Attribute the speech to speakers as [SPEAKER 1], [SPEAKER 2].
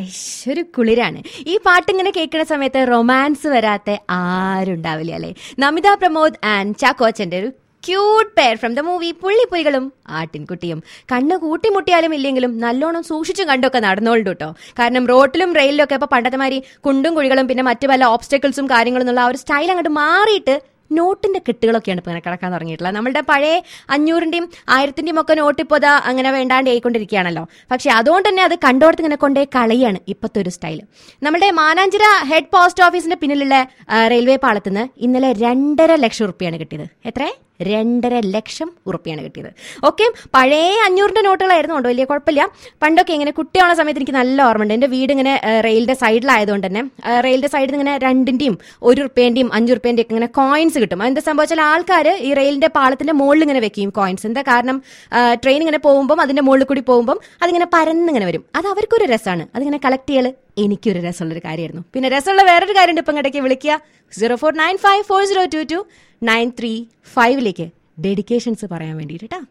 [SPEAKER 1] ഒരു കുളിരാണ് ഈ പാട്ട് ഇങ്ങനെ കേൾക്കുന്ന സമയത്ത് റൊമാൻസ് വരാത്ത ആരും ഉണ്ടാവില്ല അല്ലേ നമിത പ്രമോദ് ആൻഡ് ചാക്കോച്ചന്റെ ഒരു cute pair from the movie പുള്ളിപ്പുലികളും ആട്ടിൻകുട്ടിയും കണ്ണ് കൂട്ടിമുട്ടിയാലും ഇല്ലെങ്കിലും നല്ലോണം സൂക്ഷിച്ചും കണ്ടൊക്കെ നടന്നോളൂ കേട്ടോ കാരണം റോട്ടിലും റെയിലിലും ഒക്കെ ഇപ്പൊ പണ്ടത്തെ മാതിരി കുണ്ടും കുഴികളും പിന്നെ മറ്റു പല ഓബ്സ്റ്റക്കിൾസും കാര്യങ്ങളും എന്നുള്ള ആ ഒരു സ്റ്റൈൽ അങ്ങോട്ട് മാറിയിട്ട് നോട്ടിന്റെ കെട്ടുകളൊക്കെയാണ് ഇപ്പോൾ ഇങ്ങനെ കിടക്കാൻ തുടങ്ങിയിട്ടുള്ളത് നമ്മളുടെ പഴയ അഞ്ഞൂറിന്റെയും ആയിരത്തിന്റെയും ഒക്കെ നോട്ട് ഇപ്പോൾ ദാ അങ്ങനെ വേണ്ടാണ്ട് ആയിക്കൊണ്ടിരിക്കുകയാണല്ലോ പക്ഷെ അതുകൊണ്ട് തന്നെ അത് കണ്ടോടത്ത് ഇങ്ങനെ കൊണ്ടേ കളയാണ് ഇപ്പോഴത്തെ ഒരു സ്റ്റൈൽ നമ്മുടെ മാനാഞ്ചിറ ഹെഡ് പോസ്റ്റ് ഓഫീസിന്റെ പിന്നിലുള്ള ആ, റെയിൽവേ പാളത്തിൽ നിന്ന് ഇന്നലെ രണ്ടര ലക്ഷം ഉറുപ്പിയാണ് കിട്ടിയത് എത്ര രണ്ടര ലക്ഷം ഉറുപ്പിയാണ് കിട്ടിയത് ഓക്കെ പഴയ അഞ്ഞൂറിന്റെ നോട്ടുകളായിരുന്നു കൊണ്ട് വലിയ കുഴപ്പമില്ല പണ്ടൊക്കെ ഇങ്ങനെ കുട്ടിയാവുന്ന സമയത്ത് എനിക്ക് നല്ല ഓർമ്മയുണ്ട് എൻ്റെ വീട് ഇങ്ങനെ ആ, റെയിലിന്റെ സൈഡിലായതുകൊണ്ട് തന്നെ ആ, റെയിലിന്റെ സൈഡിൽ നിന്ന് ഇങ്ങനെ രണ്ടിന്റെയും ഒരു റുപ്യേന്റെയും അഞ്ചു റുപ്യേന്റെയും ഒക്കെ ഇങ്ങനെ കോയിൻസ് കിട്ടും അതെന്താ സംഭവിച്ചാൽ ആൾക്കാർ ഈ റെയിലിന്റെ പാളത്തിന്റെ മുകളിൽ ഇങ്ങനെ വെക്കും കോയിൻസ് എന്താ കാരണം ട്രെയിൻ ഇങ്ങനെ പോകുമ്പോൾ അതിന്റെ മുകളിൽ കൂടി പോകുമ്പോൾ അതിങ്ങനെ പരന്നിങ്ങനെ വരും അത് അവർക്കൊരു രസമാണ് അതിങ്ങനെ കളക്ട് ചെയ്യൽ എനിക്കൊരു രസമുള്ള ഒരു കാര്യമായിരുന്നു പിന്നെ രസമുള്ള വേറൊരു കാര്യമുണ്ട് ഇപ്പം ഇങ്ങോട്ടേക്ക് വിളിക്കുക zero four nine five four zero two two nine three ഫൈവിലേക്ക് ഡെഡിക്കേഷൻസ് പറയാൻ വേണ്ടിയിട്ട് കേട്ടോ